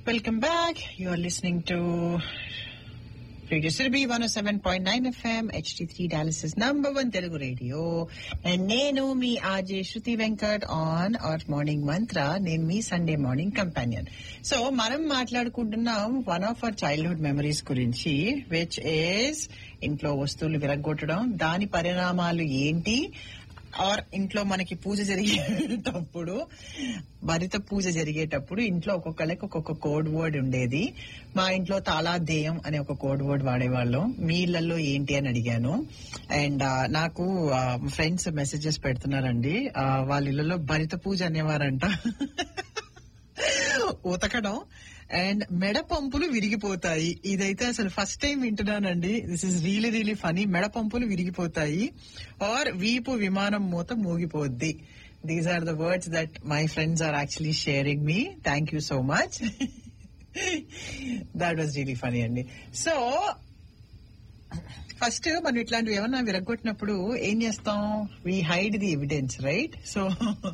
Welcome back. You are listening to Radio Sirbi 107.9 FM, HD3 Dallas's number one Telugu radio. And నేను మీ RJ Shruti Venkat on our morning Mantra నేను మీ Sunday morning companion so మనం మాట్లాడుకుంటున్నాం one of our childhood memories గురించి which is ఇంట్లో వస్తువులు విరగొట్టడం దాని పరిణామాలు ఏంటి ఆర్ ఇంట్లో మనకి పూజ జరిగేటప్పుడు భరిత పూజ జరిగేటప్పుడు ఇంట్లో ఒక్కొక్కళ్ళకి ఒక్కొక్క కోడ్ వర్డ్ ఉండేది మా ఇంట్లో తాళాధ్యేయం అనే ఒక కోడ్ వర్డ్ వాడేవాళ్ళం మీ ఇళ్లలో ఏంటి అని అడిగాను అండ్ నాకు ఫ్రెండ్స్ మెసేజెస్ పెడుతున్నారండి ఆ, వాళ్ళ ఇళ్లలో భరిత పూజ అనేవారంట ఉతకడం అండ్ మెడ పంపులు విరిగిపోతాయి ఇదైతే అసలు ఫస్ట్ టైం వింటున్నానండి this is really really funny మెడ పంపులు విరిగిపోతాయి ఆర్ వీపు విమానం మూత మూగిపోద్ది these are the words that my friends are actually sharing మీ thank you so much that was really funny అండి సో ఫస్ట్ మనం ఇట్లాంటివి ఏమన్నా విరగొట్టినప్పుడు ఏం చేస్తాం we hide the evidence right so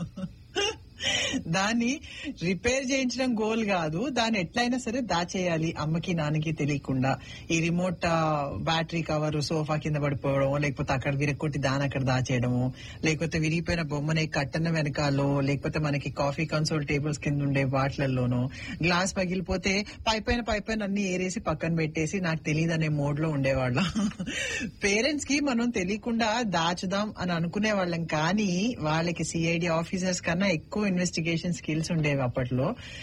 దాన్ని రిపేర్ చేయించడం గోల్ కాదు దాన్ని ఎట్లయినా సరే దాచేయాలి అమ్మకి నాన్నకి తెలియకుండా ఈ రిమోట్ బ్యాటరీ కవర్ సోఫా కింద పడిపోవడం లేకపోతే అక్కడ విరగొట్టి దాని అక్కడ దాచేయడము లేకపోతే విరిగిపోయిన బొమ్మని కట్టన వెనకాలో లేకపోతే మనకి కాఫీ కన్సోల్ టేబుల్స్ కింద ఉండే వాటిలలోనో గ్లాస్ పగిలిపోతే పై పైన పై పైన అన్ని ఏరేసి పక్కన పెట్టేసి నాకు తెలియదు అనే మోడ్ లో ఉండేవాళ్ళం పేరెంట్స్ కి మనం తెలియకుండా దాచుదాం అని అనుకునే వాళ్ళం కానీ వాళ్ళకి సిఐడి ఆఫీసర్స్ కన్నా ఎక్కువ ఇన్వెస్టిగేషన్ స్కిల్స్ ఉండేవి అప్పట్లో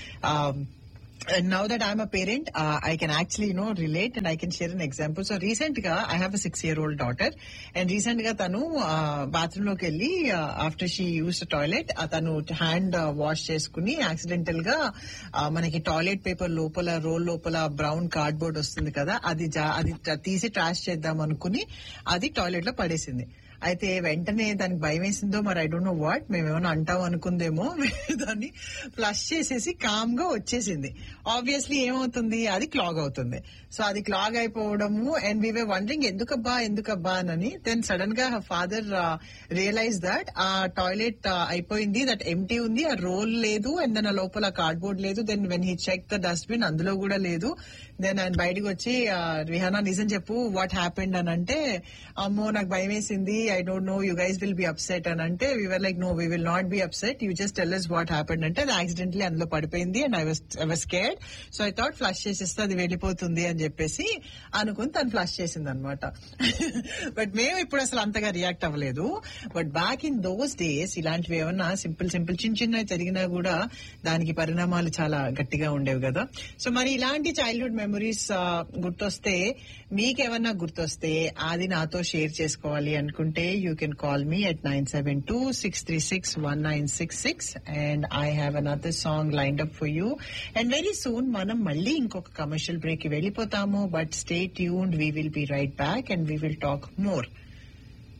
now that I'm a parent I can actually no relate and I can share an example so recent గా I have a six year old daughter and recent గా తను bathroom లోకి వెళ్ళి after she use toilet తను hand wash చేసుకుని accidental గా ఆ, మనకి టాయిలెట్ పేపర్ లోపల రోల్ లోపల బ్రౌన్ కార్డ్ బోర్డ్ వస్తుంది కదా అది జా- అది తీసి ట్రాష్ చేద్దాం అనుకుని అది టాయిలెట్ లో పడేసింది అయితే వెంటనే దానికి భయం వేసిందో మరి ఐ డోంట్ నో వాట్ మేము ఏమైనా అంటాం అనుకుందేమో దాన్ని ఫ్లష్ చేసేసి కామ్ గా వచ్చేసింది ఆబ్వియస్లీ ఏమవుతుంది అది క్లాగ్ అవుతుంది సో అది క్లాగ్ అయిపోవడము అండ్ వీ వే వండరింగ్ ఎందుకబ్బా ఎందుకబ్బా అని దెన్ సడన్ గా ఫాదర్ రియలైజ్ దట్ ఆ టాయిలెట్ అయిపోయింది దట్ ఎంటీ ఉంది ఆ రోల్ లేదు అండ్ దెన్ ఆ లోపల కార్డ్బోర్డ్ లేదు then when he check the dustbin అందులో కూడా లేదు దెన్ ఆయన బయటకు వచ్చి రిహానా నిజం చెప్పు వాట్ హ్యాపెండ్ అని అంటే అమ్మో నాకు భయం వేసింది I don't know you guys will be upset అని అంటే we're like no we will not be upset you just tell us what happened అంటే అది యాక్సిడెంట్లీ అందులో పడిపోయింది and I was I was scared so I thought flush చేసేస్తే అది వెళ్ళిపోతుంది అని చెప్పేసి అనుకుని తను ఫ్లష్ చేసింది అనమాట బట్ మేము ఇప్పుడు అసలు అంతగా రియాక్ట్ అవ్వలేదు but back in those days ఇలాంటివి ఏమన్నా సింపుల్ సింపుల్ చిన్న చిన్న జరిగినా కూడా దానికి పరిణామాలు చాలా గట్టిగా ఉండేవి కదా సో మరి ఇలాంటి చైల్డ్హుడ్ మెమరీస్ గుర్తొస్తే మీకేమన్నా గుర్తొస్తే అది నాతో షేర్ చేసుకోవాలి అనుకుంటే you can call me at nine seven two six three six one nine six six and I have another song lined up for you and very soon మనం మళ్ళీ ఇంకొక కమర్షియల్ బ్రేక్ కి వెళ్ళిపోతాము but stay tuned we will be right back and we will talk more